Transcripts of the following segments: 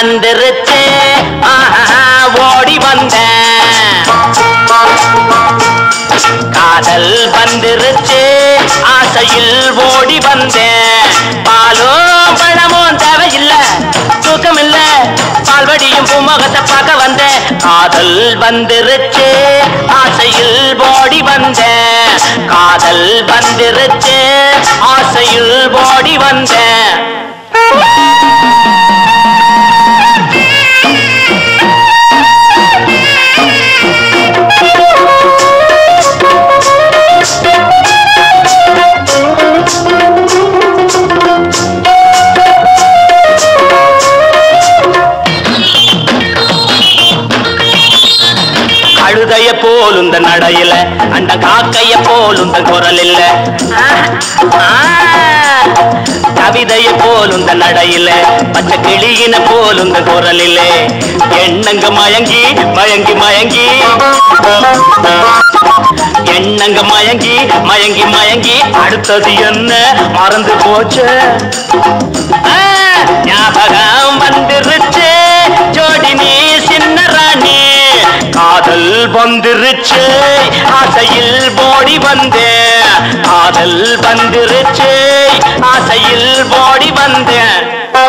வந்துருச்சு ஆஹா, ஓடி வந்தேன் காதல் வந்துருச்சு ஆசையில் ஓடி வந்தேன் பாலும் பழமும் தேவையில்ல தூக்கம் இல்ல பால்வடியும் பூமுகத்தை பார்க்க வந்தேன் காதல் வந்துருச்சு ஆசையில் ஓடி வந்தேன் காதல் வந்துருச்சு ஆசையில் ஓடி வந்தேன் கழுதைய போல் இந்த நடையில அந்த காக்கைய போல் இந்த குரல் இல்ல கவிதைய போல் இந்த நடையில பச்சை கிளியின போல் இந்த குரல் இல்ல எண்ணங்க மயங்கி மயங்கி மயங்கி எண்ணங்க மயங்கி மயங்கி மயங்கி அடுத்தது என்ன மறந்து போச்சு ஆ, ஞாபகம் வந்துருச்சு ஜோடி நீ சின்ன ராணி காதல் வந்துருச்சு ஆசையில் ஓடி வந்தேன் காதல் வந்துருச்சு ஆசையில் ஓடி வந்தேன்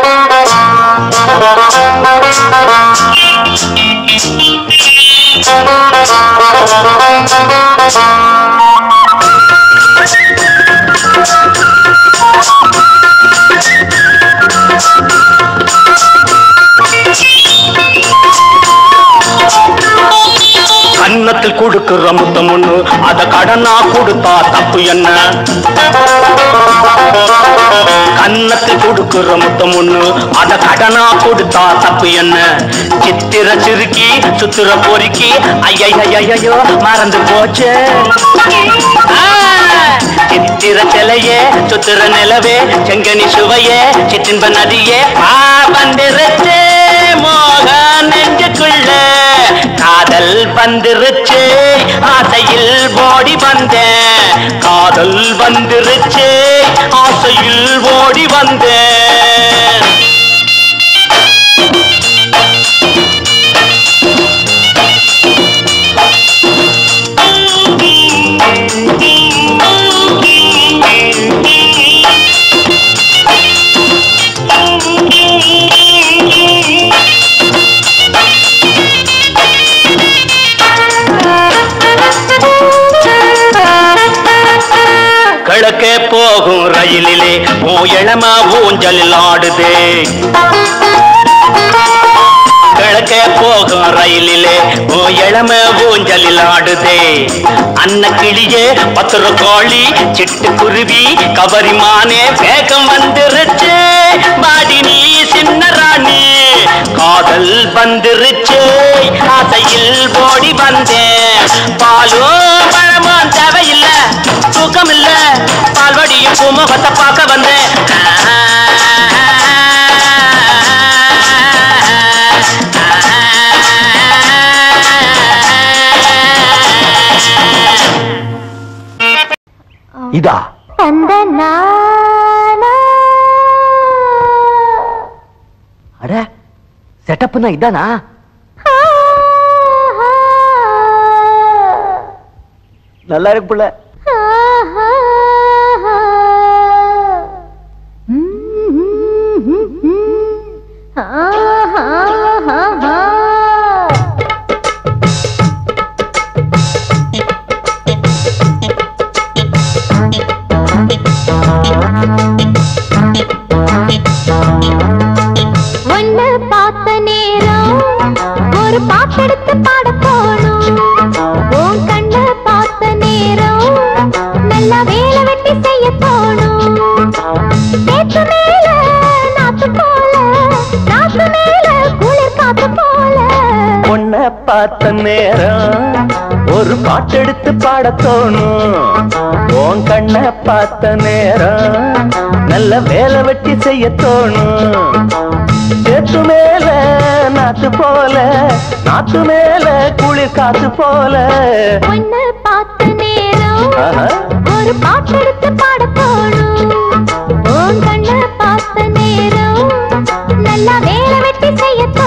கன்னத்தில் கொடுக்கிற முத்தம் ஒண்ணு அத கடனா கொடுத்தா தப்பு என்ன கன்னத்தில் கொடுக்கிற முத்தம் ஒண்ணு அத கடனா கொடுத்தா தப்பு என்ன சித்திர சிறுக்கி சுத்திர பொறுக்கி ஐயையோ மறந்து போச்சு ஆ, சித்திர சிலையே சுத்திர நிலவே செங்கனி சுவையே சிற்றின்ப நதியே ஆ வந்திருச்சு மோக நெஞ்சுக்குள்ள காதல் வந்துருச்சு ஆசையில் ஓடி வந்தேன் காதல் வந்துருச்சு ஆசையில் ஓடி வந்தேன் கிழக்கே போகும் ரயிலிலே ஓ இளம ஊஞ்சலில் ஆடுதே கிழக்கே போகும் ரயிலிலே ஓ இளம ஊஞ்சலில் ஆடுதே அன்ன கிளியே பத்திர கோழி சிட்டுக்குருவி கவரிமானே வேகம் வந்துருச்சு பாடி நீ சின்ன ராணி காதல் வந்துருச்சு ஆசையில் ஓடி வந்தேன் பாலோ பழமோ தேவையில்லை தூக்கம் இல்ல பால்வடியும் பூமுகத்தை பார்க்க வந்தேன் இதா அந்த நானா அட செட்டப்னா இதானா நல்லா இருக்கு புள்ள ஒண்ணு பார்த்த நேரம் ஒரு பாட்டெடுத்து பாட போனோம் உன் கண்ண பார்த்த நேரம் நல்லா வேலை வெட்டி செய்ய தோணும் நேற்று மேல நாத்து போல நாத்து மேல குளிர் காத்து போல பொண்ண பார்த்த நேரம் ஒரு பாட்டெடுத்து பாட தோணும் உன் கண்ண பார்த்த நேரம் நல்ல வேலை வெட்டி செய்ய தோணும் சேத்து மேல நாத்து போல நாத்து மேல குளிர் காத்து போல ஒண்ணு பார்த்த நேரம் ஆஹா. ஒரு பாட்டெடுத்து பாட போனோம் உன் கண்ண பார்த்த நேரம் நல்லா வேலை வெட்டி செய்ய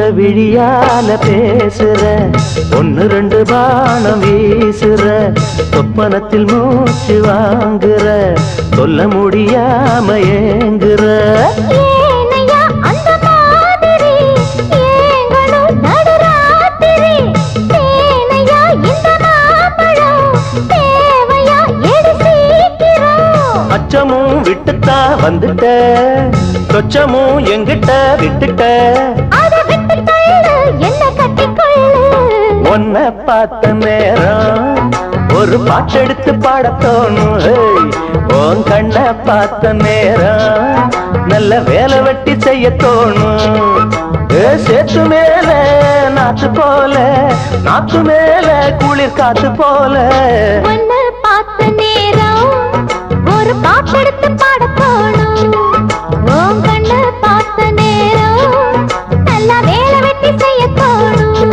விழியால பேசுற ஒன்னு ரெண்டு பானம் வீசுற சொப்பனத்தில் மூச்சு வாங்குற சொல்ல முடியாம ஏங்குற ஏனையா அந்த மாதிரி ஏங்களும் நடுராத்திரி தேனையா இந்த மாம்பழம் தேவையா எடு சீக்கிரம் அச்சமும் விட்டுத்தான் வந்துட்ட சொச்சமும் எங்கிட்ட விட்டுட்ட அதை விட்டு தள்ளு என்ன கட்டிக்கொள்ளு உன்னை பார்த்த நேரம் ஒரு பாட்டெடுத்து பாடத் தோணும் ஹேய். உன் கண்ணை பார்த்த நேரம் நல்ல வேலை வெட்டி செய்ய தோணும் ஏ, சேத்து மேல நாத்து போல நாத்து மேல குளிர் காத்து போல ஒன்னு பார்த்த நேரம் ஒரு பாட்டெடுத்து பாடத் தோணும் உன் கண்ணு பார்த்த நேரம் நல்லா வேலை வெட்டி செய்ய தோணும்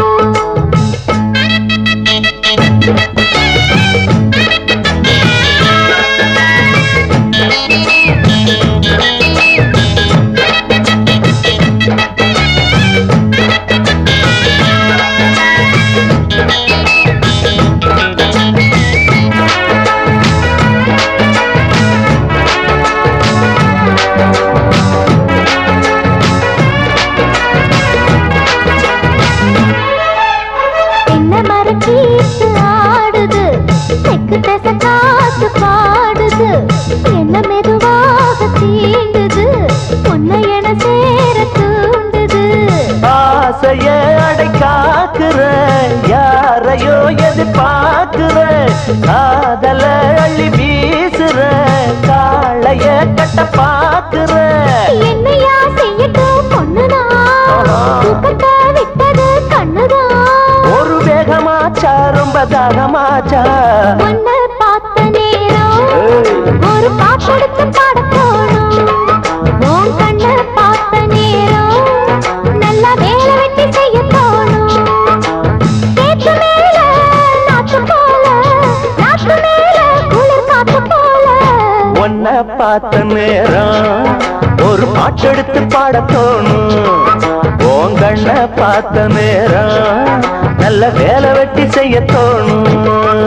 என்ன மரக்கீத்து ஆடுது தெக்கு தச காத்து பாடுது என்ன மெதுவாக தீண்டுது உன்னை என சேர தூண்டுது ஆசைய அடை காக்குற யாரையோ எதிர்பார்க்கிற காதல அள்ளி வீசுற காளைய கட்ட பாக்குற என்னையா செய்யட்டும் பொண்ணுதான் தூக்கத்தை விட்டது கண்ணுதான் ஒரு வேகமாச்சா ரொம்ப தாகமாச்சா ஒன்னு பார்த்த நேரம் ஒரு பாட்டெடுத்து பாடத் தோணும் உன் கண்ணை பார்த்த நேரம் நல்லா வேலை வெட்டி செய்ய தோணும் கேட்டு மேல நாத்து போல நாத்து மேல குளிர் காத்து போல உன்னை பார்த்த நேரம் ஒரு பாட்டெடுத்து பாடத் தோணும் உன் கண்ணை பார்த்த நேரம் நல்ல வேலை வெட்டி செய்ய தோணும்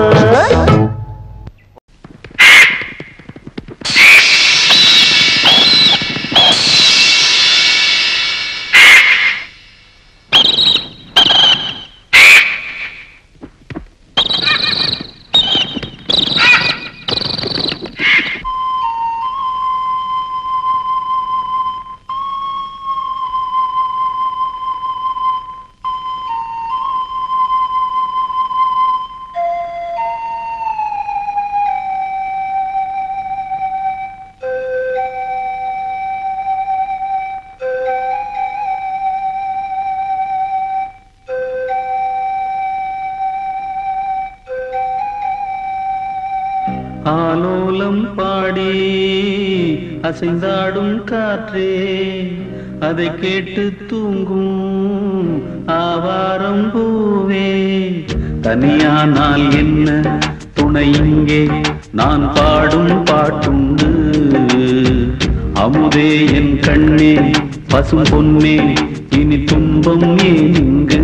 ஆலோலம் பாடி அசைந்தாடும் காற்றே அதை கேட்டு தூங்கும் ஆவாரம் பூவே தனியானால் என்ன துணை இங்கே நான் பாடும் பாட்டுண்டு அமுதே என் கண்ணே பசும் பொன்னே இனி துன்பம் ஏன் இங்கு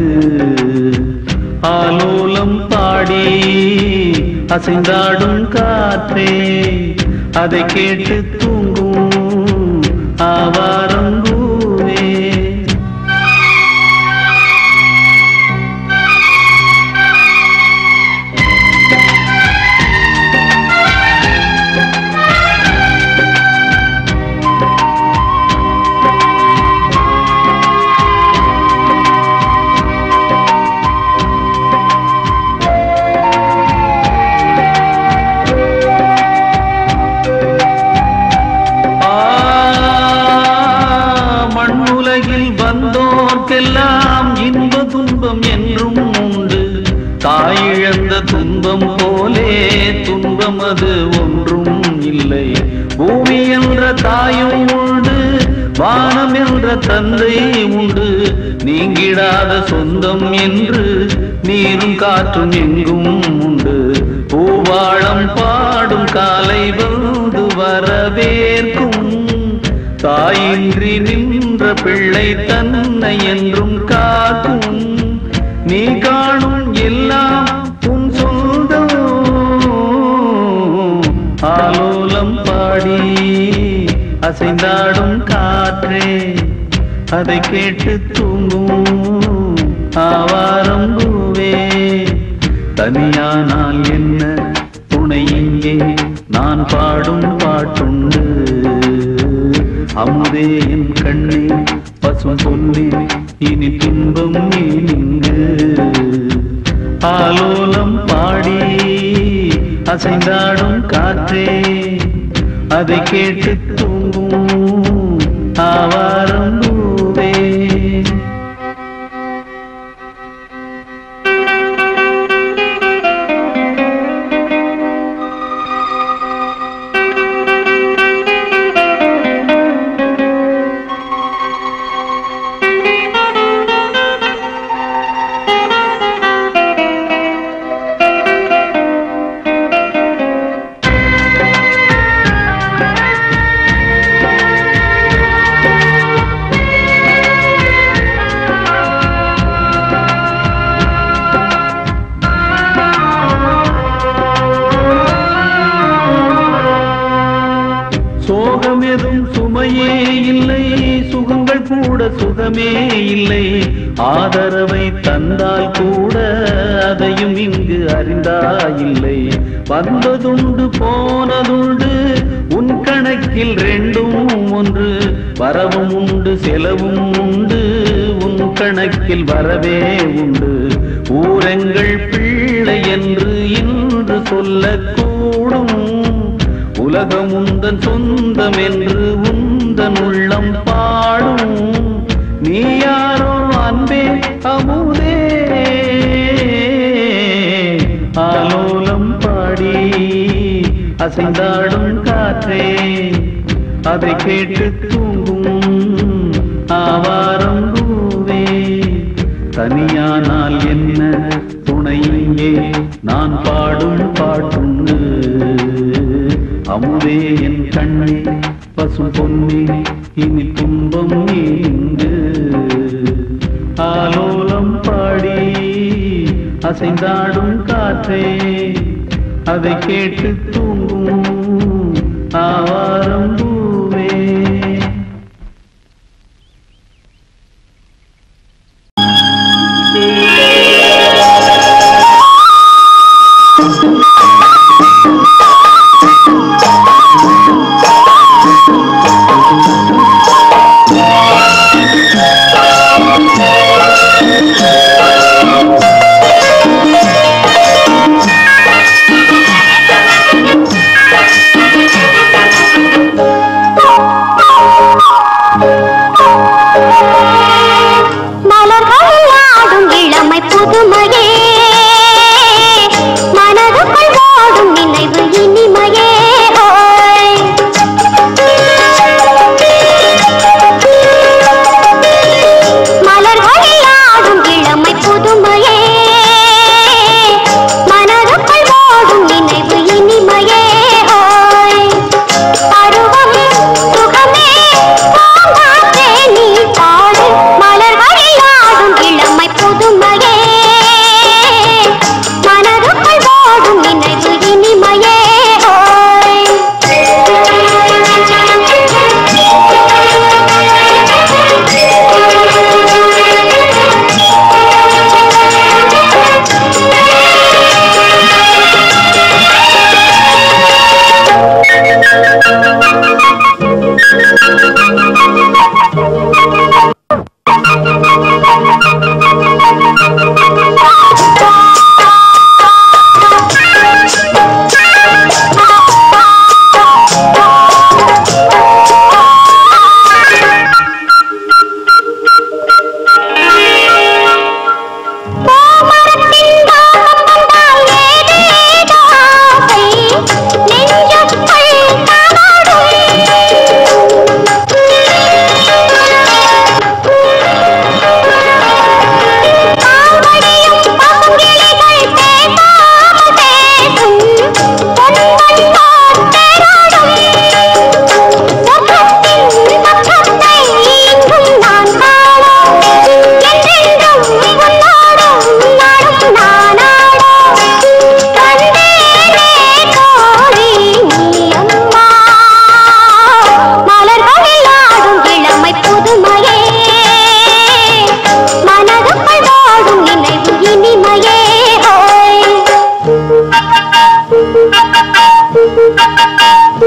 ஆலோலம் பாடி அசைந்தாடும் காற்றே அதை கேட்டு தூங்கும் ஆவாரம் பூவே ஆ, மண்ணுலகில் வந்தோர்க்கெல்லாம் இன்ப துன்பம் என்றும் உண்டு தாயிழந்த துன்பம் போலே துன்பம் அது ஒன்றும் இல்லை பூமி என்ற தாயும் உண்டு வானம் என்ற தந்தை உண்டு நீங்கிடாத சொந்தம் என்று நீரும் காற்றும் எங்கும் உண்டு பூவாழம் பாடும் காலை வந்து வரவேற்கும் தாயின் தாயின்றி நின்ற பிள்ளை தன்னை என்றும் காக்கும் நீ காணும் எல்லாம் உன் சொந்தம் ஆலோலம் பாடி அசைந்தாடும் காற்றே அதை கேட்டு தூங்கும் ஆவாரம் பூவே தனியானால் என்ன துணை இங்கே நான் பாடும் பாட்டுண்டு அமுதே என் கண்ணே பசும் பொன்னே இனி துன்பம் ஏன் இங்கு ஆலோலம் பாடி அசைந்தாடும் காற்றே அதை கேட்டு தூங்கும் ஆவாரம் பூவே சோகம் எதும் சுமையே இல்லை சுகங்கள் கூட சுகமே இல்லை ஆதரவை தந்தால் கூட அதையும் இங்கு அறிந்தாயில்லை வந்ததுண்டு போனதுண்டு உன் கணக்கில் ரெண்டும் ஒன்று வரவும் உண்டு செலவும் உண்டு உன் கணக்கில் வரவே உண்டு ஊரங்கள் பிள்ளை என்று இன்று சொல்லக்கூடும் உலகம் உந்தன் சொந்தம் என்று உந்தன் உள்ளம் பாடும் நீ யாரோ அன்பே அமுதே ஆலோலம் பாடி அசைந்தாடும் காற்றே அதை கேட்டு தூங்கும் ஆவாரம் பூவே தனியானால் என்ன துணை இங்கே நான் பாடும் பாட்டுண்டு அமுதே என் கண்ணே பசு பொன்னே இனி துன்பம் இங்கு ஆலோலம் பாடி அசைந்தாடும் காற்றே அதை கேட்டு தூங்கும் ஆவாரம் பூவே ஆ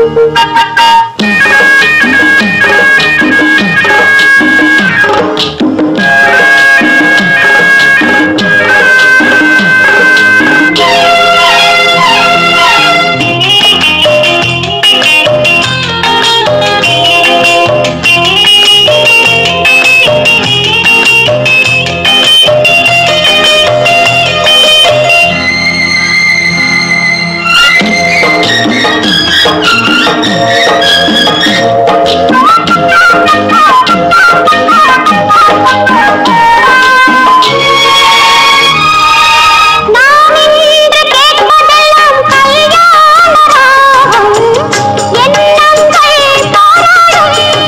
நாம் இன்று கேட்பதெல்லாம் கல்யாண ராகம் எண்ணங்கள் பாராடும்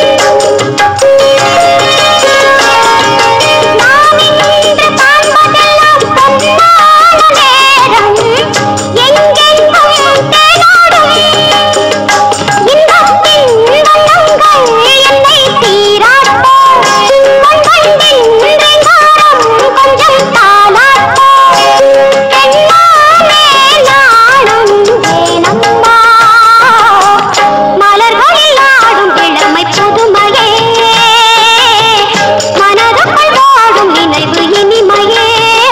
நாம் இன்று காண்பதெல்லாம் பொன்னான நேரம் எங்கெங்கும் தேனாடும் இன்பத்தின் வண்ணங்கள் என்னை தீராட்டோ உங்கள் நின்றாரம் கொஞ்சம் தாளாட்டோ பெண்ணாமே நாடும் ஏனம்மா மலர்களில் ஆடும் இளமை புதுமையே மனதுக்குள் வாடும் நினைவு இனிமையே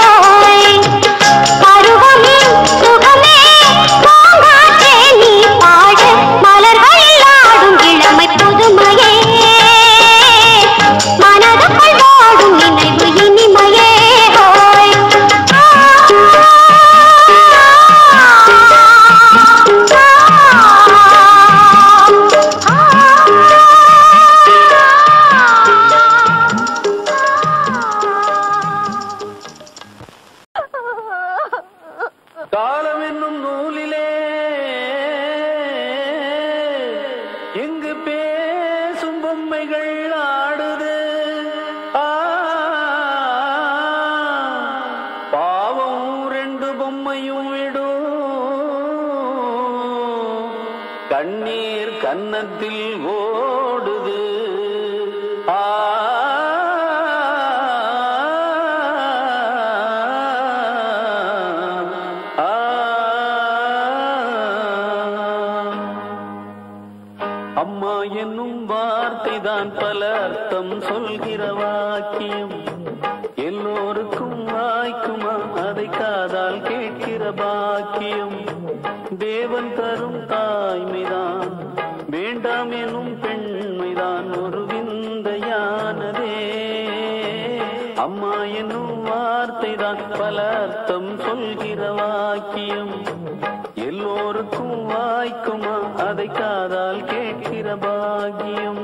பருவமே சுகமே பூங்காற்றே நீ பாடு மலர்களில் ஆடும் இளமை புதுமையே மனதுக்குள் வாடும் நினைவு இனிமையே ஹோய். ஆ, காலம் என்னும் நூலிலே எங்கு பேசும் பொம்மைகள் ஆடுது ஆ, பாவம் ரெண்டு பொம்மையும் விடும் கண்ணீர் கன்னத்தில் ஓடுது ஆ ஆ, அம்மா என்னும் வார்த்தை தான் பல அர்த்தம் சொல்கிற வாக்கியம் எல்லோருக்கும் வாய்க்குமா அதை காதால் கேட்கிற பாக்கியம் தேவன் தரும் தாய்மைதான் வேண்டாம் எனும் பெண்மைதான் ஒரு விந்தையானதே அம்மா என்னும் வார்த்தை தான் பல அர்த்தம் சொல்கிற வாக்கியம் எல்லோருக்கும் வாய்க்குமா அதை காதால் கேட்கிற பாக்கியம்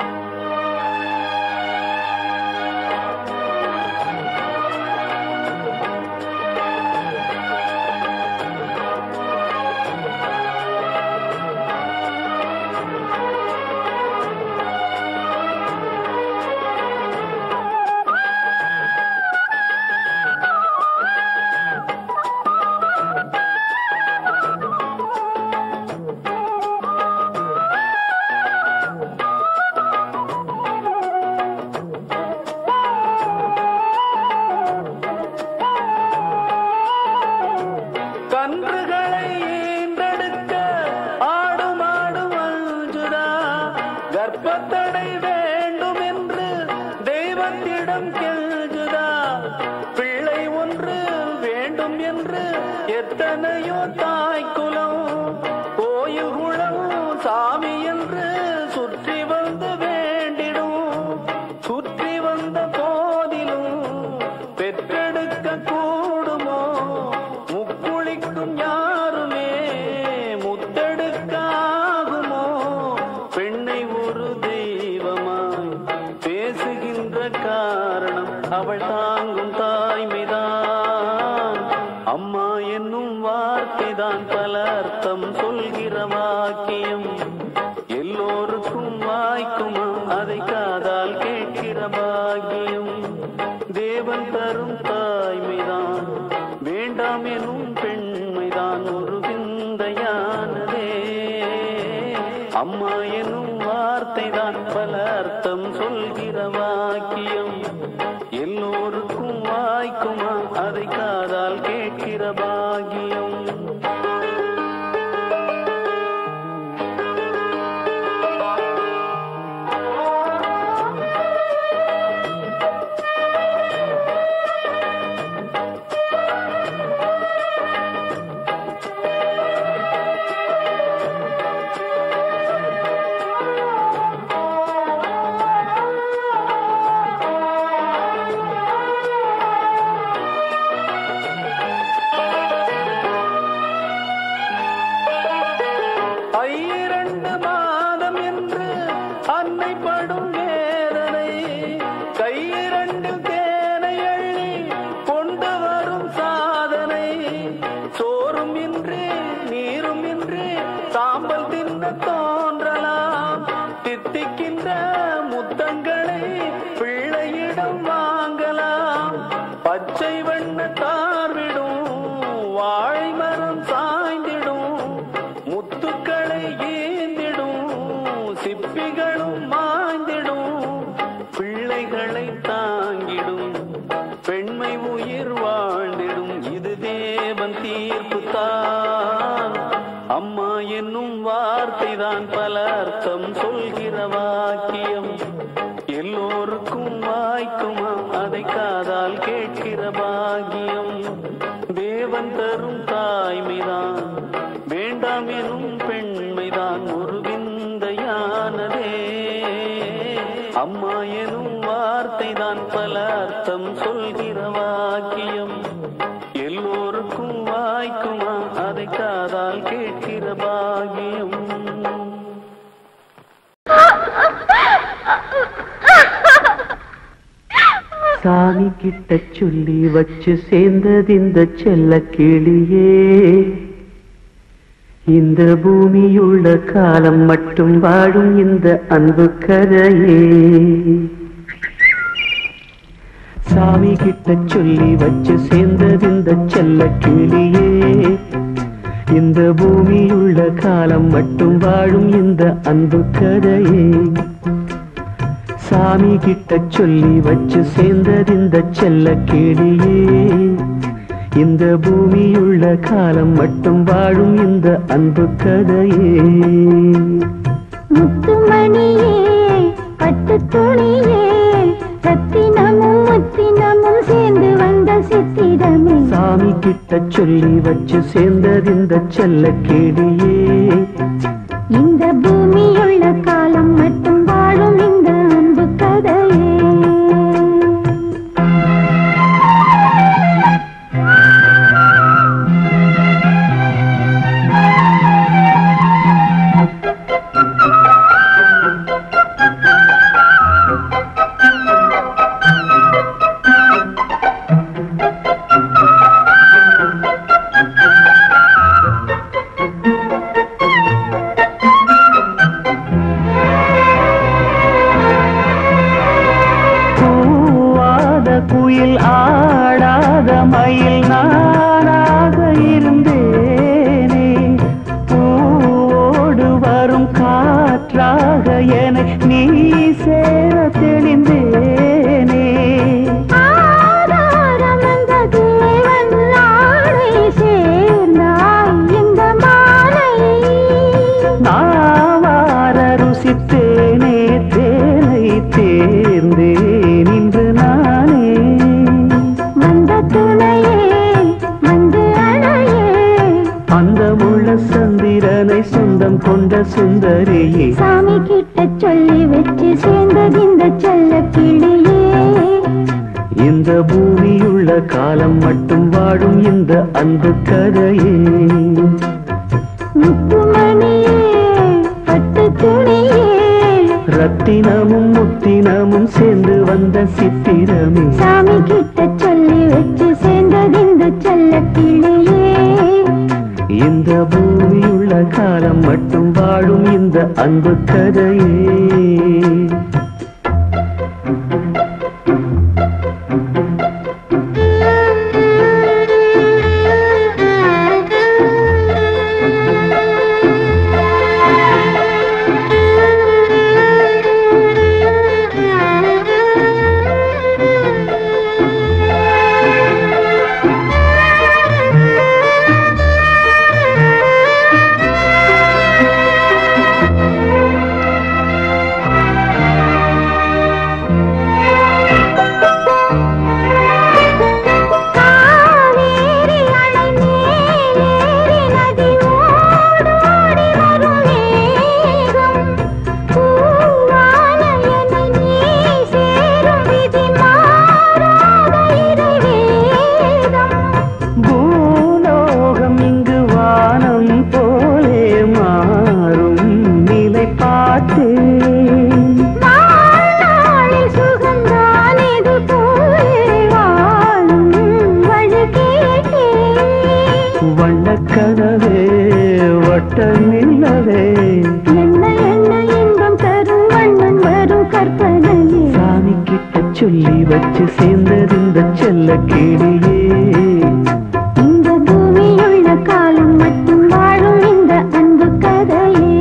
கன்றுகளை ஈன்றெடுக்க ஆடும் ஆடும் அஞ்சுடா கர்ப்பத்தடை வேண்டும் என்று தெய்வத்திடம் கெஞ்சுதா பிள்ளை ஒன்று வேண்டும் என்று எத்தனையோ தாய்க்குலம் கோயில் குளம் சாமி என்று சுற்றி வந்து வேண்டிடும் சுற்றி வந்த போதிலும் பெற்றெடுக்க கூடுமோ முக்குளிக்கும் யாருமே முத்தெடுக்காகுமோ பெண்ணை ஒரு தெய்வமாய் பேசுகின்ற காரணம் அவள் தாங்கும் தாய்மைதான் அம்மா என்னும் வார்த்தைதான் பல அர்த்தம் சொல்கிற வாக்கியம் எல்லோருக்கும் வாய்க்குமா அதை காதால் கேட்கிற பாக்கியம் தேவன் தரும் தாய்மைதான் வேண்டாம் எனும் பெண்மைதான் ஒரு விந்தையானதே அம்மா எனும் வார்த்தைதான் பல அர்த்தம் சொல்கிற வாக்கியம் எல்லோருக்கும் வாய்க்குமா அதை காதால் கேட்கிற பாக்கியம் கையிரண்டு மாதம் என்று அன்னை படும் வேதனை கையிரண்டு தேனை அள்ளி கொண்டு வரும் சாதனை சோறும் இன்றி நீரும் இன்றி சாம்பல் தின்ன தோன்றலாம் தித்திக்கின்ற முத்தங்களை பிள்ளையிடம் வாங்கலாம் பச்சை வண்ண தார்விடும் வாழை மரம் சாய்ந்திடும் முத்துக்களை ஈந்திடும் சிப்பிகளும் மாய்ந்திடும் பிள்ளைகளை தாங்கிடும் பெண்மை உயிர் வாழ்ந்திடும் இது தேவன் தீர்ப்பு தான் அம்மா என்னும் வார்த்தை தான் பல அர்த்தம் சொல்கிற வாக்கியம் எல்லோருக்கும் வாய்க்குமா அதை காதால் கேட்கிற பாக்கியம் தேவன் தரும் தாய்மைதான் வேண்டாம் எனும் பெண்மைதான் ஒரு விந்தையானதே அம்மா எனும் வார்த்தை தான் பல அர்த்தம் சொல்கிற வாக்கியம் எல்லோருக்கும் வாய்க்குமா அதை காதால் கேட்கிற பாக்கியம் சாமி கிட்ட சொல்லி வச்சு சேர்ந்தது இந்த செல்ல கிளியே இந்த பூமியுள்ள காலம் மட்டும் வாழும் இந்த அன்பு கதையே சாமி கிட்ட சொல்லி வச்சு சேர்ந்தது இந்த செல்ல கிளியே இந்த பூமியுள்ள காலம் மட்டும் வாழும் இந்த அன்பு கதையே சாமி கிட்ட சொல்லி வச்சு சேர்ந்தது இந்த செல்ல கிளியே இந்த பூமியுள்ள காலம் மட்டும் வாழும் இந்த அன்பு கதையே முத்துமணியே பட்டு துணியே ரத்தினமும் முத்தினமும் சேர்ந்து வந்த சித்திரமே சாமி கிட்ட சொல்லி வச்சு சேர்ந்தது இந்த செல்ல கிளியே இந்த பூமியுள்ள காலம் மட்டும் வாழும் இந்த அன்பு கதையே பூவாத குயில் ஆடாத மயில் நானாக இருந்தேனே பூவோடு வரும் காற்றாக என நீ சேர தெளிந்தேனே ஆதாரம் அந்த தேவன் நாளை சேர்ந்தாய் இந்த மாலை நாவார ருசித்தேனே தேனை தேர்ந்தேன் இன்று நானே வந்த துணையே வந்து அணையே அந்த முள்ள சந்திரனை சொந்தம் கொண்ட சுந்தரியே சாமி கிட்ட சொல்லி வச்சு சேர்ந்தது இந்த செல்ல கிளியே இந்த பூமியுள்ள காலம் மட்டும் வாழும் இந்த அன்பு கதையே முத்துமணியே பட்டு துணியே ரத்தினமும் முத்தினமும் சேர்ந்து வந்த சித்திரமே சாமி கிட்ட சொல்லி வச்சு சேர்ந்தது இந்த செல்ல கிளியே இந்த பூமியுள்ள காலம் மட்டும் வாழும் இந்த அன்பு கதையே கிட்ட நின்னதே என்ன என்ன இன்பம் தரும் வண்ணன் வரும் கற்பனையே சாமி கிட்ட சொல்லி வச்சு சேர்ந்தது இந்த செல்ல கிளியே இந்த பூமியுள்ள காலம் மட்டும் வாழும் இந்த அன்பு கதையே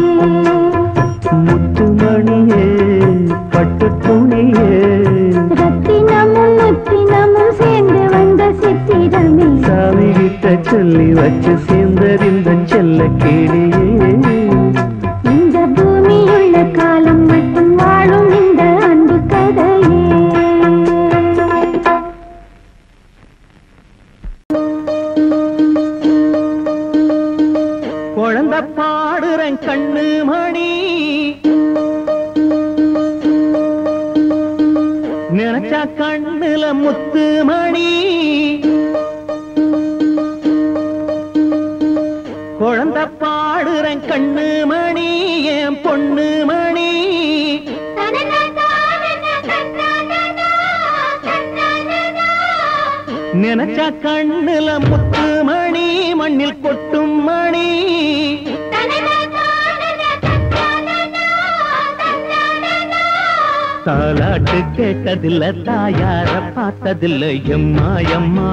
முத்துமணியே பட்டு துணியே ரத்தினமும் முத்தினமும் சேர்ந்து வந்த சித்திரமே சாமி கிட்ட சொல்லி வச்சு சேர்ந்தது இந்த செல்ல கிளியே இந்த பூமியுள்ள காலம் மட்டும் வாழும் இந்த அன்பு கதையே குழந்தை பாடுறேன் கண்ணு மணி நினைச்சா கண்ணுல முத்து மணி குழந்தை பாடுறேன் கண்ணு மணி என் பொண்ணு மணி நினைச்சா கண்ணுல முத்து மணி மண்ணில் கொட்டும் மணி தாலாட்டு கேட்டதில்ல தாயார பார்த்ததில்ல எம்மா எம்மா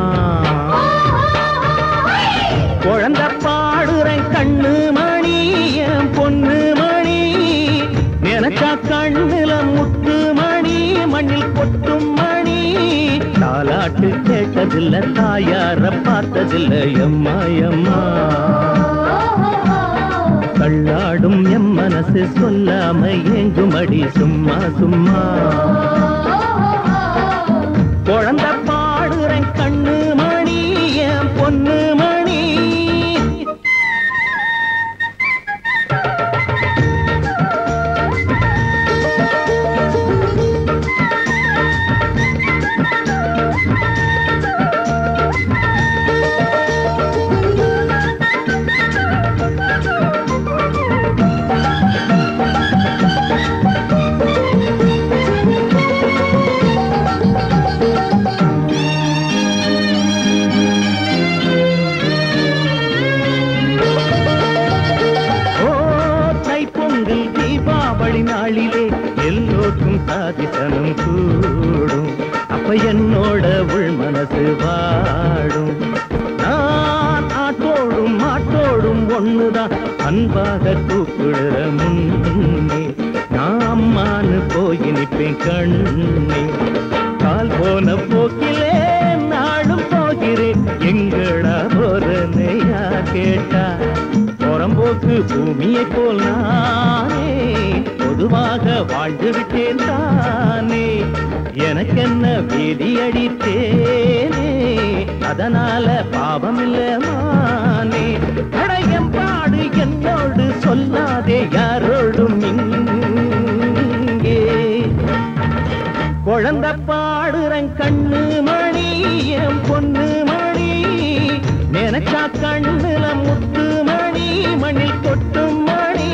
குழந்தை பாடுறேன் கண்ணு மணி என் பொண்ணு மணி நினைச்சா கண்ணுல முத்து மணி மண்ணில் கொட்டும் மணி தாலாட்டு கேட்டதில்ல தாயார பார்த்ததில்ல எம்மா எம்மா கள்ளாடும் எம் மனசு சொல்லாம ஏங்குமடி சும்மா சும்மா குழந்தை பாடுறேன் கண்ணு மணி என் பொண்ணு மணி ஓ தைப்பொங்கல் தீபாவளி நாளிலே எல்லோருக்கும் சாதிசனம் கூடும் அப்ப என்னோட உள் மனசு வாடும் நான் ஆட்டோடும் மாட்டோடும் ஒண்ணுதான் அன்பாக கூப்பிடுற முன்னே நான் அம்மான்னு போய் நிற்பேன் கண்ணே கால் போன போக்கிலே நாளும் போகிறேன் எங்கடா போறனையா கேட்டா புறம்போக்கு பூமியை போல் நானே பொதுவாக வாழ்ந்து விட்டேன் தானே எனக்கென்ன வேதி அடித்தேனே அதனால பாவம் இல்ல மானே அடையம் பாடு என்னோடு சொல்லாதே யாரோடும் இங்கே குழந்தை பாடுறன் கண்ணு மணி என் பொண்ணு மணி நினைச்சா கண்ணுல முத்து மணி மண்ணில் கொட்டும் மணி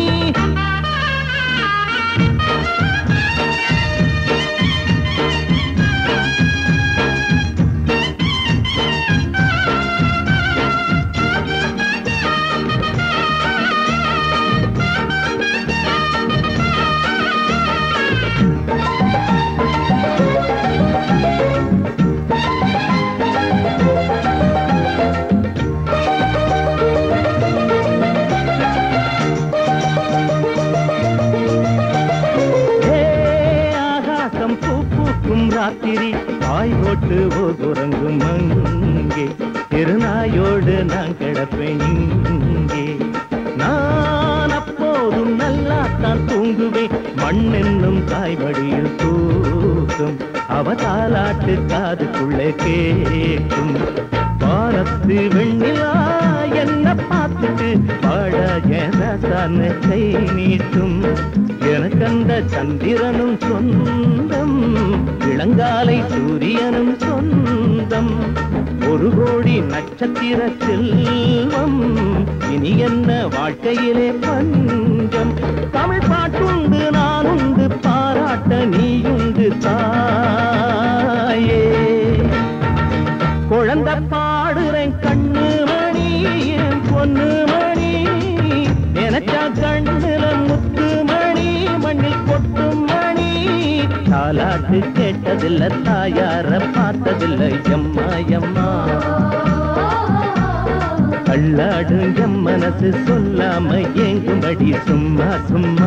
ஏ, ஆகாசம் பூ பூக்கும் ராத்திரி பாய் போட்டு ஓதுறங்கும் அங்கே திருநாயோடு நான் கிடப்பேன் இங்கே நான் அப்போதும் நல்லா தான் தூங்குவேன் மண் என்னும் தாய்மடியில் தூக்கும் அவ தாலாட்டு காதுக்குள்ளே கேட்கும் வானத்து வெண்ணிலா என்ன பார்த்துட்டு பாட என கை நீட்டும் எனக்கந்த சந்திரனும் சொந்தம் இளங்காலை சூரியனும் சொந்தம் ஒரு கோடி நட்சத்திர செல்வம் இனி என்ன வாழ்க்கையிலே பஞ்சம் தமிழ் பாட்டுண்டு நானுண்டு பாராட்ட நீயுண்டு தாயே குழந்தை பாடுறேன் கண்ணு மணி என் பொண்ணு மணி பார்த்ததில்லை தாயார பார்த்ததில்லை எம்மா எம்மா கள்ளாடும் எம் மனசு சொல்லாம ஏங்கும்படி சும்மா சும்மா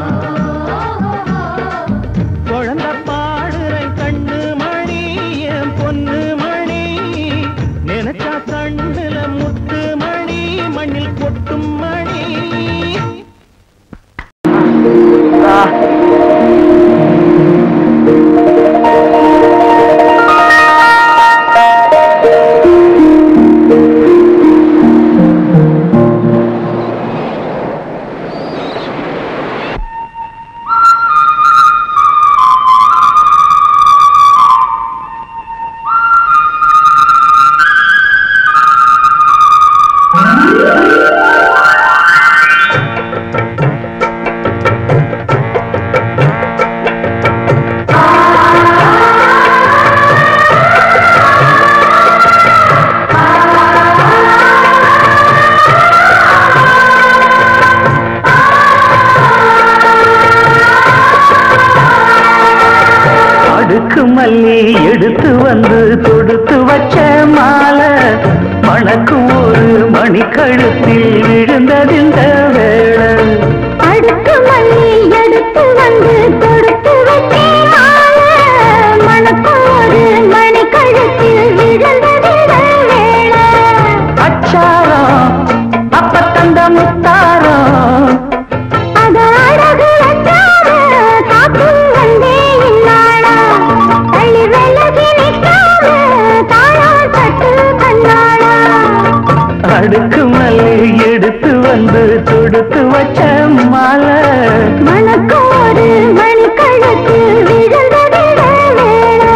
குழந்தை பாடுறேன் கண்ணு மணி என் பொண்ணு மணி நினைச்சா கண்ணுல முத்து மணி மண்ணில் கொட்டும் மணி அடுக்கு மல்லி எடுத்து வந்து தொடுத்து வச்ச மாலை மணக்கும் ஒரு மணிக்கழுத்தில் விழுந்ததிந்த வேளை அடுக்கு மல்லி எடுத்து வந்து கொடுத்து வச்சேன் மாலை. மணக்கோடு மணி கழுத்தில் விழுந்தது வேளை அச்சாரம் அப்ப தந்த முத்தாரம் அத அழகு வச்சார காக்கும் வந்தே இந்நாளா. தள்ளி விலகி நிற்காம தாழால் பட்டு கண்ணாளா. அடுக்கு மல்லி எடுத்து வந்து தொடுத்து வச்ச மாலை மணக்கோடு மணி கழுத்தில் விழுந்தது வேளை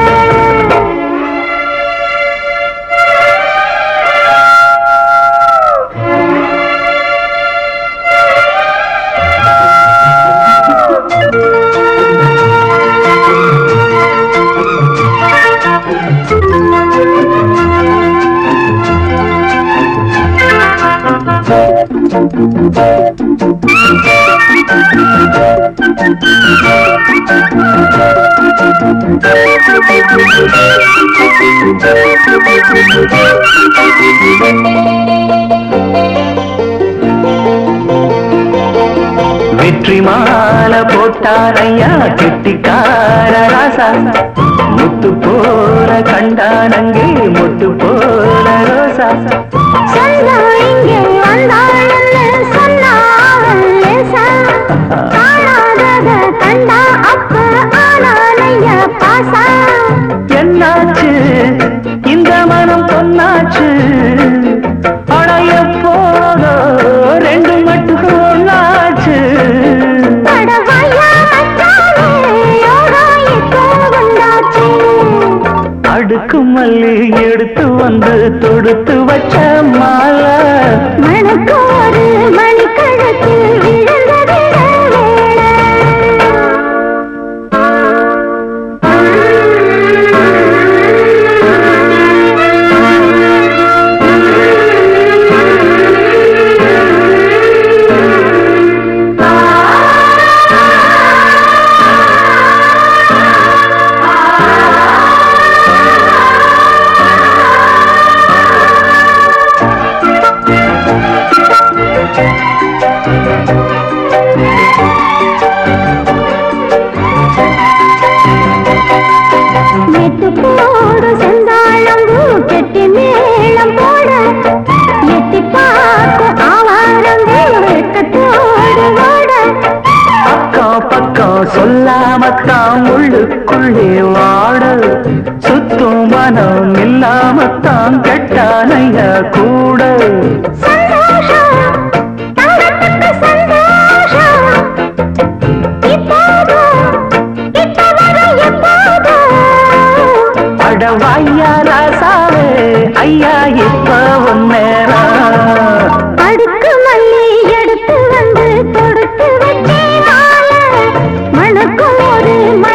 வெற்றி மாலை போட்டாரையா கெட்டிக்கார ராசா முத்து போல கண்டானங்கே முத்து போல ரோசா சொன்னா இங்கே வந்தாளன்னு சொன்னா அவள் லேசா. காணாதத கண்டா அப்ப ஆனாலைய பாசா. என்னாச்சு இந்த மனம் பொன்னாச்சு அடைய போதோ ரெண்டு மட்டும் ஒன்னாச்சு படவாயா மச்சானே, யோகா இப்போ வந்தாச்சு. அடுக்கு மல்லி எடுத்து வந்து தொடுத்து வச்ச மாலை மணக்கோடு மணிக்கழுத்தில் விழுந்தது வேளை. நெட்டு போடு செந்தாழம்பூ கெட்டி மேளம் போட எட்டி பார்க்கும் ஆவாரம்பூ வெட்டத்தோடு ஓட அக்கம் பக்கம் சொல்லாமத்தான் உள்ளுக்குள்ளே வாட சுத்தும் மனம் இல்லாமத்தான் கெட்டானைய கூட சந்தோஷம் தங்கத்துக்கு சந்தோஷம் இப்போதும் இப்ப வர எப்போதும் அடவாயா ராசாவே ஐயா இப்ப ஒன்னேரம் அடுக்கு மல்லி எடுத்து வந்து தொடுத்து வச்சே மாலை மணக்கும் ஒரு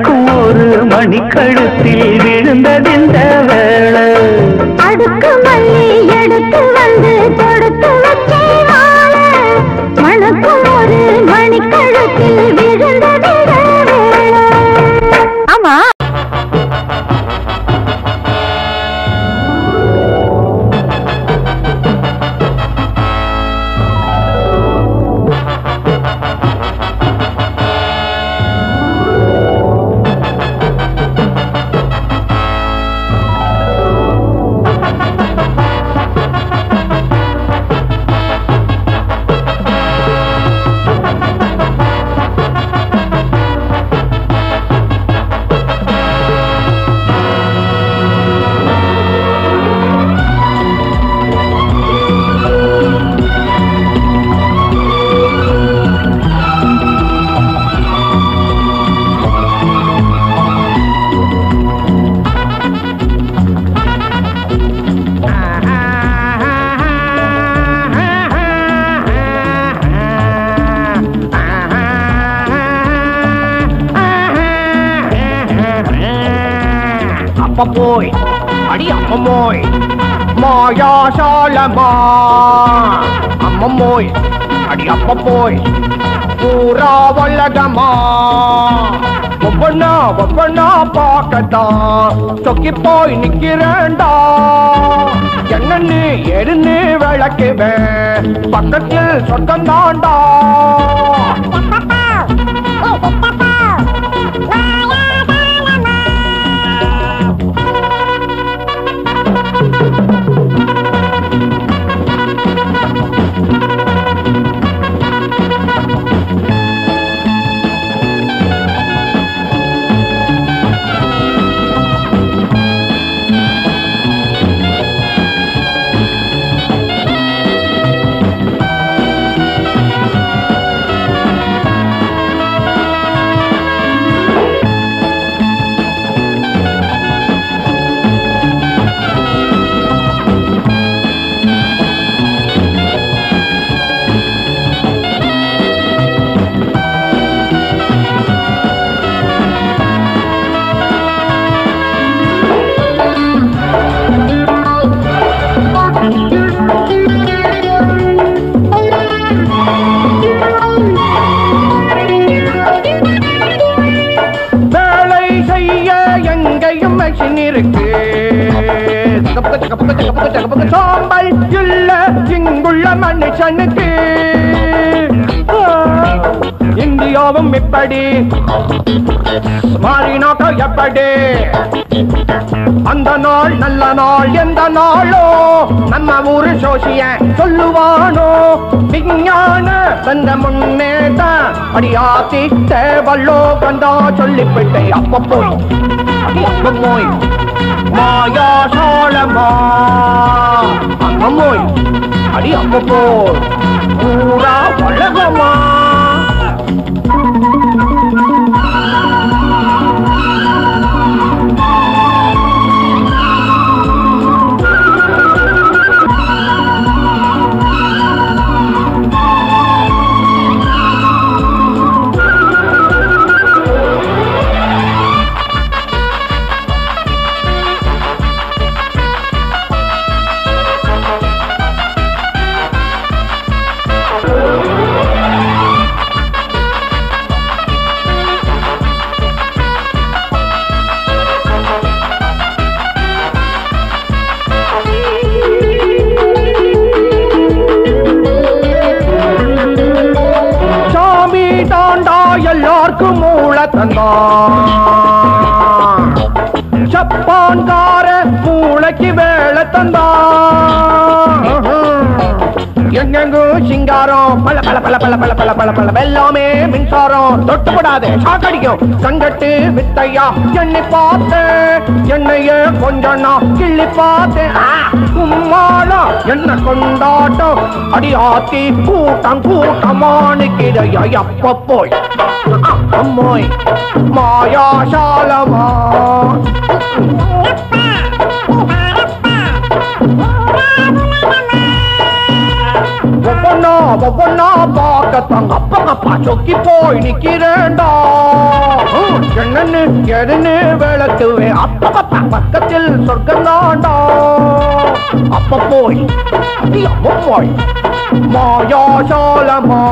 மணக்கும் ஒரு மணிக்கழுத்தில் விழுந்ததிந்த வேளை அடுக்கு மல்லி எடுத்து வந்து கொடுத்து வச்சே வாழ மணக்கும் ஒரு மணிக்கழுத்தில் விழுந்தது ஆமா அப்ப போய் அடி அம்மம்மோய் மாயாசாலமா அம்மம்மோய் அடி அப்ப போய் பூரா வல்லகமா ஒவ்வொன்னா ஒவ்வொன்னா பார்க்கத்தான் சொக்கி போய் நிக்கிறேன்டா என்னன்னு எருன்னு விளக்குவேன் பக்கத்தில் சொர்க்கம் தாண்டா வேலை செய்ய எங்கேயும் மெஷின் இருக்கு தகப்பக, தகப்பக, தகப்பக, தகப்பக, சாம்பல் இல்ல இங்குள்ள மனுஷனுக்கு ஆ, இந்தியாவும் இப்படி மாறினாக்க எப்படி அந்த நாள் நல்ல நாள் எந்த நாளோ நம்ம ஊரு சோசிய சொல்லுவானோ விஞ்ஞான வந்த முன்னேட்ட அடியாத்தி தேவல்லோ கண்டா சொல்லிவிட்டே அப்ப போய் அடி அப்ப போய் மாயா சோழமா அப்ப போய் அடி அப்ப போய் பூரா உலகமா சாமி தாண்டா எல்லாருக்கும் மூள தந்தான் ஜப்பான்கார மூளைக்கு வேலை தந்தான் எங்கெங்கும் சிங்காரம் பல பல பல பல பல பல பல பல எல்லாமே மின்சாரம் தொட்டுப்படாது சாக்கடிக்கும் சங்கட்டு வித்தையா எண்ணி பார்த்தேன் என்னைய கொஞ்சம் நான் கிள்ளி பார்த்தேன் ஆ, உம்மாளா என்ன கொண்டாட்டம் அடி ஆத்தி கூட்டம் கூட்டமானு கிடையா எப்ப போய் அம்மோய் மாயாசாலமா ஒவ்வொன்னா ஒவ்வொன்னா பார்க்க தங்க அப்பா அப்பா சொக்கி போய் நிக்கிறேன்டா ஹம். என்னன்னு எதுன்னு விளக்குவே அப்பப்பா பக்கத்தில் சொர்க்கந்தாண்டா அப்ப போய் அப்ப போய் மாயாசாலமா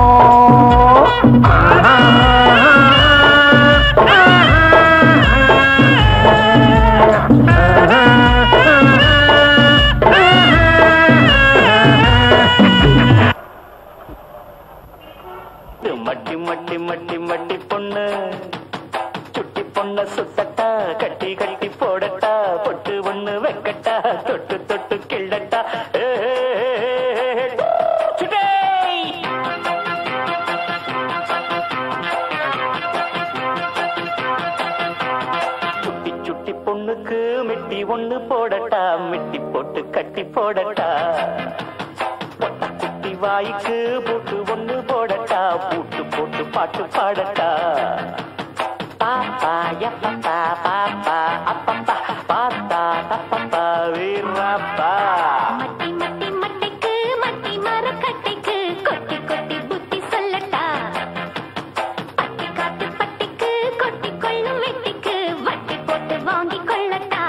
மட்டி மட்டி மட்டி மட்டி பொண்ணு சுட்டி பொண்ண சுத்தட்டா கட்டி கட்டி போடட்டா பொட்டு ஒண்ணு வைக்கட்டா தொட்டு தொட்டு கிள்ளட்டா ஏ, சுட்டே! சுட்டி சுட்டி பொண்ணுக்கு மிட்டி ஒண்ணு போடட்டா மிட்டி போட்டு கட்டி போடட்டா பொட்ட குட்டி வாய்க்கு பூட்டு ஒண்ணு போடட்டா பூட்டு போட்டு பாட்டு பாடட்டா பாப்பா எப்பப்பா பாப்பா அப்பப்பா பாத்தா தப்பப்பா வீரப்பா மட்டி மட்டி மட்டிக்கு மட்டி மரக்கட்டைக்கு கொட்டி கொட்டி புத்தி சொல்லட்டா பட்டி காட்டு பட்டிக்கு கொட்டி கொள்ளும் வெட்டிக்கு வட்டி போட்டு வாங்கி கொள்ளட்டா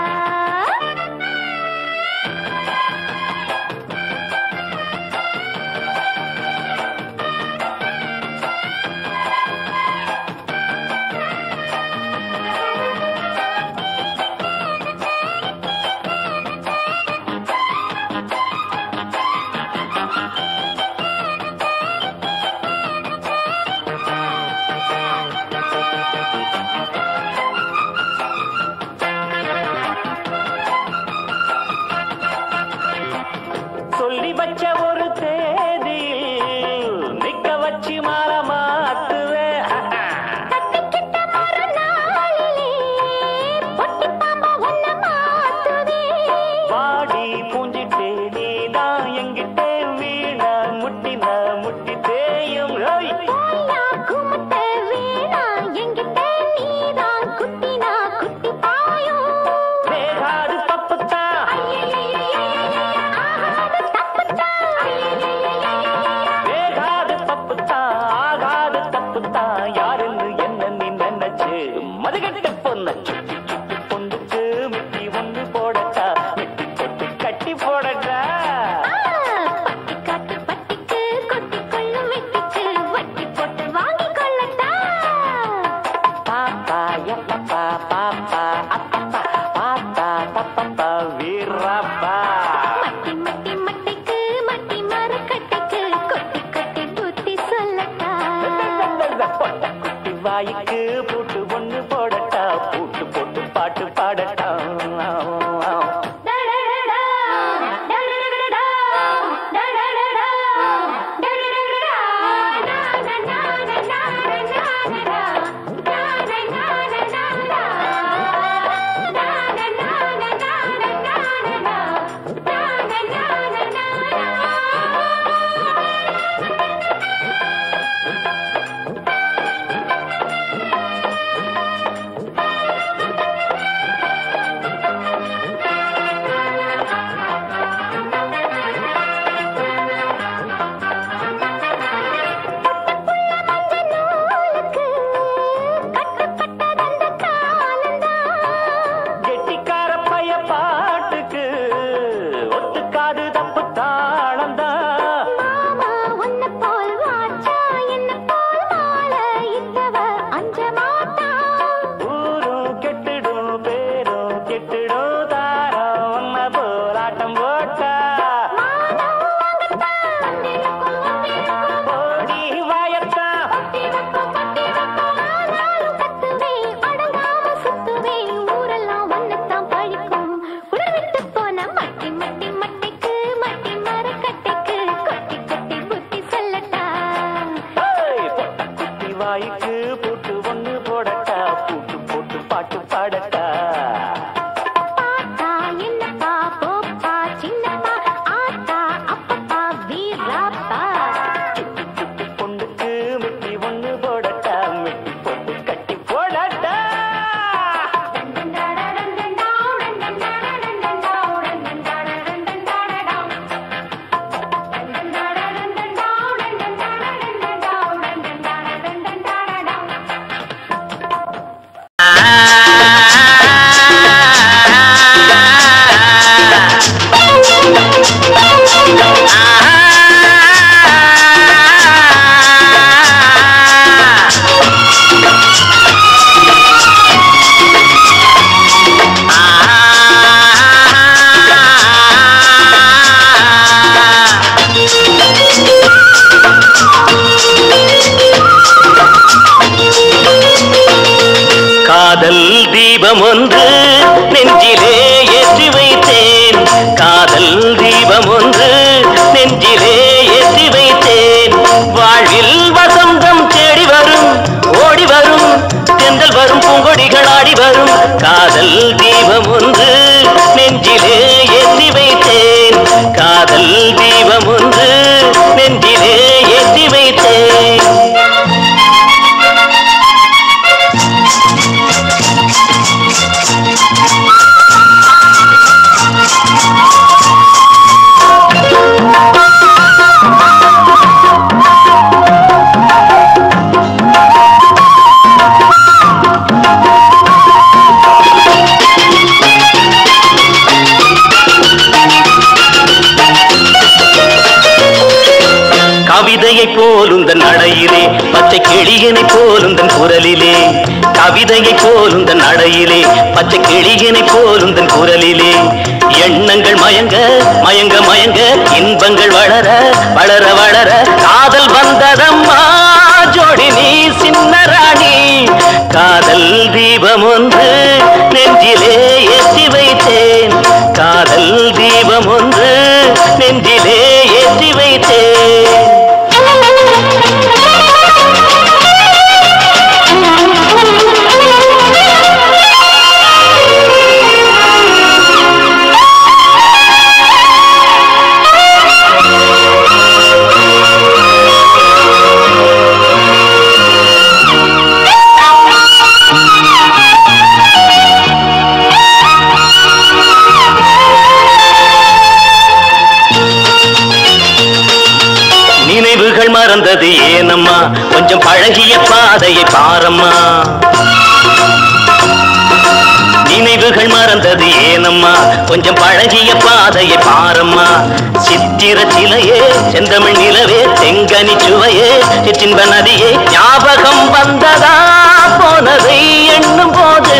சொல்லி வச்ச ஒரு தேதியில் நிக்க வச்சு மாற மாத்துவேன் தட்டிக்கிட்ட மறுநாளிலே பொட்டி பாம்பா ஒன்ன மாத்துதே வாடி பூஞ்சிட்டே நீதான் எங்கிட்டே வீணா முட்டினா முட்டி தேயும் ஓய். போயா குமுட்ட வீணா எங்கிட்ட நீதான் குட்டினா குட்டி பாயும் வேகாது பப்புத்தா வேகாது பப்புத்தா ஆகாது தப்புத்தா யாருன்னு என்ன நீ நினைச்சு மதுகட்டு பொண்ணு சுட்டி சுட்டி பொண்ணுக்கு மிட்டி ஒன்று போடட்டா மிட்டி போட்டு கட்டி போடட்டா பட்டி காட்டு பட்டிக்கு கொட்டி கொள்ளும் வெட்டிக்கு வட்டி போட்டு வாங்கி கொள்ளட்டா பாப்பா எப்பப்பா பாப்பா அப்பப்பா பாத்தா தப்பப்பா வீரப்பா மட்டி மட்டி மட்டிக்கு மட்டி மரக்கட்டைக்கு கொட்டி கொட்டி புத்தி சொல்லட்டா பொட்ட குட்டி வாய்க்கு பூட்டு ஒண்ணு போடட்டா பூட்டு போட்டு பாட்டு பாடட்டா கெட்டிக்கார பைய பாட்டுக்கு ஒத்துக்காது தப்பு தாளந்தா மாமா உன்னை போல் வாச்சா என்ன போல் மாலை இட்டவ அஞ்ச மாட்டா ஊரும் கெட்டுடும் பேரும் கெட்டுடும் தாரம் ஒன்ன போராட்டம் போட்டா ஓடி வாயத்தா ஏய், பொட்ட குட்டி வாய்க்கு பூட்டு ஒண்ணு போடட்டா பூட்டு போட்டு பாட்டு பாடட்டா சுட்டி சுட்டி பொண்ணுக்கு மிட்டி ஒண்ணு போடட்டா மிட்டி போட்டு கட்டி போடட்டா தீபம் ஒன்று நெஞ்சிலே ஏற்றி வைத்தேன் காதல் தீபம் ஒன்று நெஞ்சிலே ஏற்றி வைத்தேன் வாழ்வில் வசந்தம் தேடி வரும் ஓடி வரும் தென்றல் வரும் பூங்கொடிகள் ஆடி வரும் காதல் தீபம் ஒன்று நெஞ்சிலே ஏற்றி வைத்தேன் காதல் தீபம் ஒன்று நெஞ்சிலே ஏற்றி வைத்தேன் கவிதையை போலுந்த நடையிலே பச்சை கிளியனை போலுந்த குரலிலே கவிதையை போலுந்த நடையிலே பச்சை கிளியனை போலுந்த குரலிலே எண்ணங்கள் மயங்க மயங்க மயங்க இன்பங்கள் வளர வளர வளர காதல் வந்ததம்மா ஜோடி நீ சின்ன ராணி காதல் தீபம் ஒன்று நெஞ்சிலே ஏற்றி வைத்தேன் காதல் தீபம் ஒன்று நெஞ்சிலே ஏற்றி வைத்தேன் நினைவுகள் மறந்தது ஏனம்மா கொஞ்சம் பழகிய பாதையை பாரம்மா நினைவுகள் மறந்தது ஏனம்மா கொஞ்சம் பழகிய பாதையை பாரம்மா சித்திர சிலையே செந்தமிழ் நிலவே செங்கனி சுவையே சிற்றின்ப நதியே ஞாபகம் வந்ததா போனதை எண்ணும் போது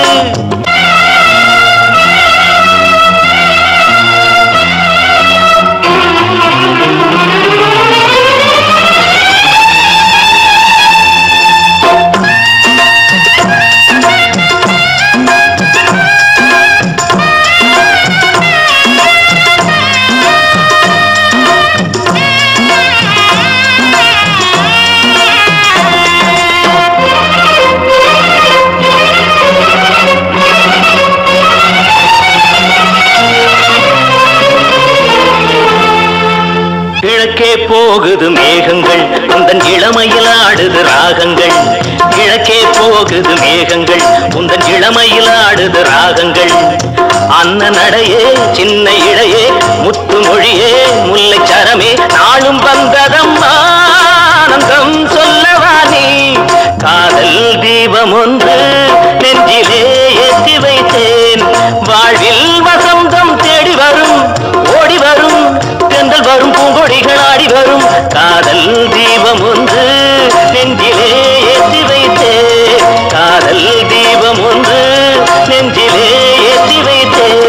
கிழக்கே போகுது மேகங்கள் உந்தன் இளமையில் ஆடுது ராகங்கள் கிழக்கே போகுது மேகங்கள் உந்தன் இளமையில் ஆடுது ராகங்கள் அன்ன நடையே சின்ன இடையே முத்து மொழியே முல்லை சரமே நாளும் வந்ததம்மா ஆனந்தம் சொல்லவா நீ காதல் தீபம் ஒன்று நெஞ்சிலே ஏற்றி வைத்தேன் வாழ்வில் வசந்தம் தேடி வரும் ஓடி வரும் தென்றல் வரும் பூங்கொடிகள் ஆடி வரும் காதல் தீபம் ஒன்று நெஞ்சிலே ஏற்றி வைத்தேன் காதல் தீபம் ஒன்று நெஞ்சிலே ஏற்றி வைத்தேன்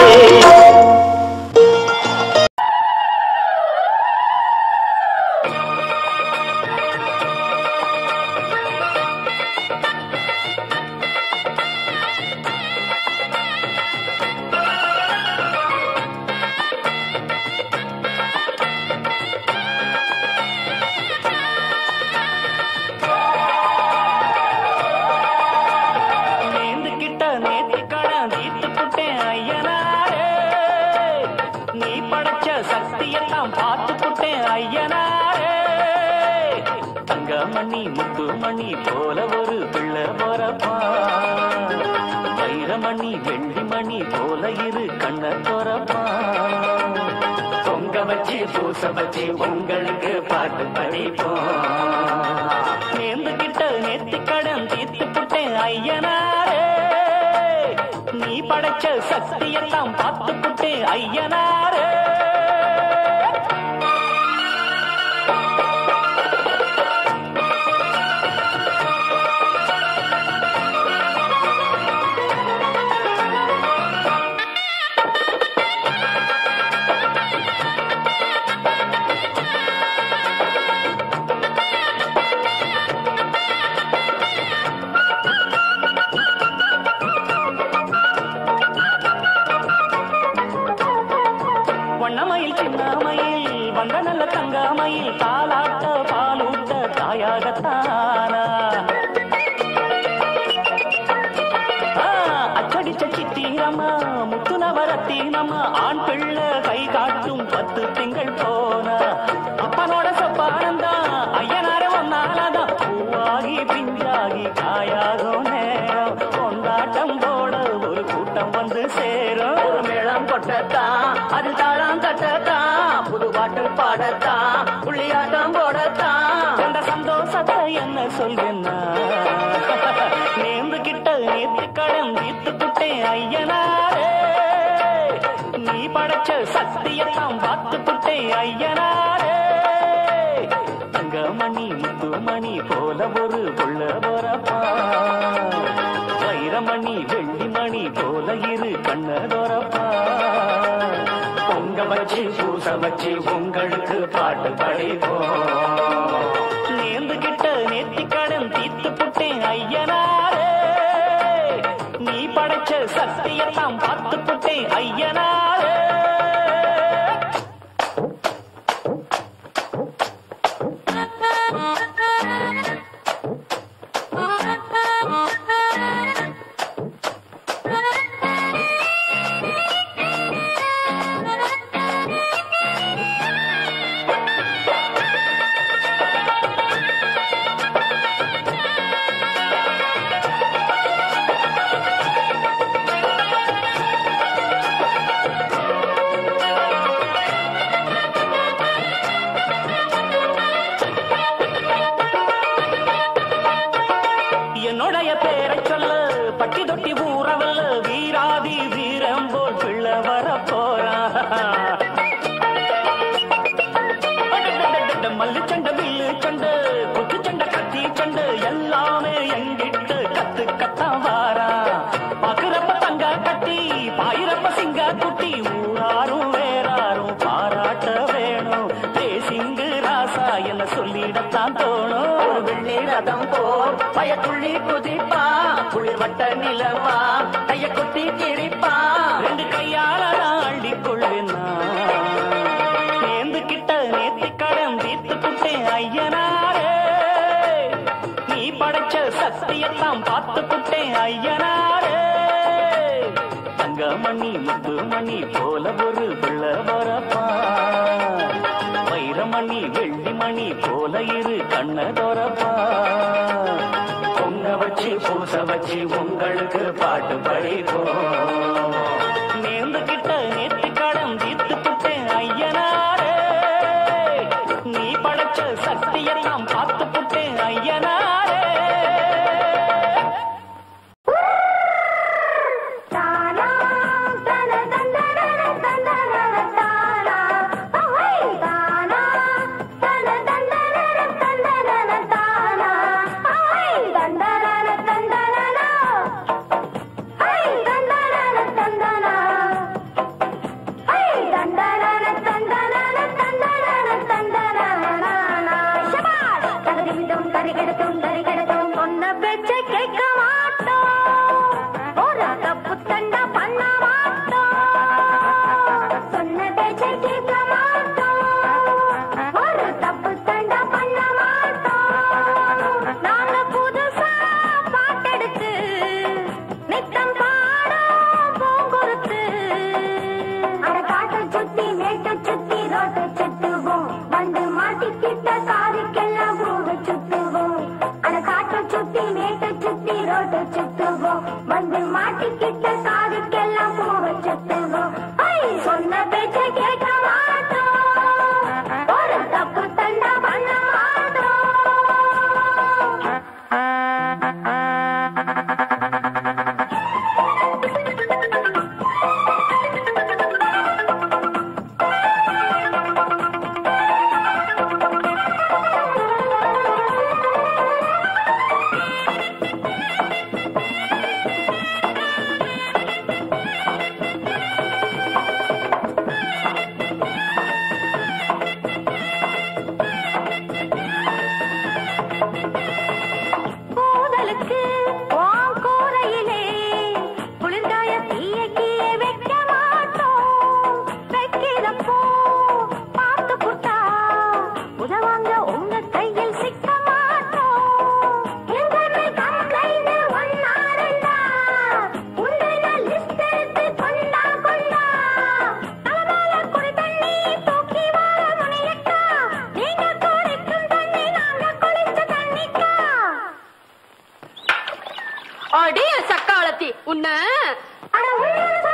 நேந்துக்கிட்ட நேத்திக்கடன் தீர்த்து புட்டேன் ஐயனாரே நீ படைச்ச சக்தியெல்லாம் பார்த்து புட்டேன் ஐயனாரே தங்கமணி முத்துமணி போல ஒரு பிள்ளை போறப்பா வைரமணி வெள்ளிமணி போல இரு கண்ண போறப்பா பொங்க வச்சு பூச வச்சு உங்களுக்கு பாட்டு படிப்போம் நேர்ந்துகிட்ட நேர்த்திக்கடன் தீர்த்து புட்டேன் ஐயனாரே நீ படைச்ச சக்தியெல்லாம் பார்த்து புட்டேன் ஐயனாரே வந்த நல்ல தங்காமையில் தாலாட்ட பாலூட்ட தாயாகத்தானா ஆ, அச்சடிச்ச சித்திரமா முத்துனவரத்தீனமா ஆண் பிள்ளை கை காட்டும் பத்து திங்கள் போனா அப்பனோட சொப்பானந்தா ஐயனார ஒன்னாலதான் பூவாகி பிஞ்சாகி காயாகும் நேரம் கொண்டாட்டம் போட ஒரு கூட்டம் வந்து சேரும் ஒரு மேளம் கொட்டத்தான் அது தாளம் தட்டத்தான் புது பாட்டு பாடத்தான் புள்ளியாட்டம் போடத்தான் அந்த சந்தோஷத்தை என்ன சொல்வேன்னா நேர்ந்து கிட்ட நேத்து கடன் தீர்த்து புட்டேன் ஐயனாரே நீ படைச்ச சக்தியெல்லாம் பார்த்து புட்டேன் ஐயனாரே தங்கமணி முத்துமணி போல ஒரு புள்ள போறப்பா வைரமணி வெள்ளிமணி போல இரு கண்ணதோரப்பா பொங்க வச்சு பூச வச்சு உங்களுக்கு பாட்டு படிப்போம் நேர்ந்து கிட்ட நேத்தி கடன் தீர்த்து புட்டேன் ஐயனாரே நீ படைச்ச சக்தியெல்லாம் பார்த்து புட்டேன் ஐயனாரே என்னுடைய பேரை சொல்ல பட்டி தொட்டி ஊறவல்ல வீராதி வீரம் போல் பிள்ளை வர போறான் மல்லு சண்டை வில்லு சண்டை குத்து சண்டை கத்தி சண்டை எல்லாமே எங்கிட்டு கத்து கத்தான் வாரா பாக்குறப்ப தங்க கட்டி பாயிரப்ப சிங்க குட்டி ஊராரும் வேறாரும் பாராட்ட வேணும் தேசிங்கு ராசா என்ன சொல்லிடத்தான் தோணும் ஒரு வெள்ளி ரதம் போர் பயத்துள்ளி குதிப்பா குளிர் வட்ட நிலவா கைய கொட்டி கிழிப்பா ரெண்டு கையால நான் அள்ளிக் கொள்வேன் நான். நேர்ந்து கிட்ட நேத்தி கடன் தீர்த்து புட்டேன் ஐயனாரே நீ படைச்ச சக்தியெல்லாம் பார்த்து புட்டேன் ஐயனாரே தங்கமணி முத்துமணி போல ஒரு பிள்ளை வரப்பா வைரமணி வெள்ளிமணி போல இரு கண்ணதொரப்பா பொங்க வச்சு பூச வச்சு உங்களுக்கு பாட்டு படிப்போம் நேர்ந்து கிட்ட நேத்து கடன் தீர்த்து புட்டேன் ஐயனாரே நீ படைச்ச சக்தியெல்லாம் பார்த்து புட்டேன் ஐயனாரே தானா தன தந்தன தந்தன தானா ஓஹே தானா தன தந்தன தந்தன தானா ஓஹே தந்தன தந்தன ஹே தந்தன உன்ன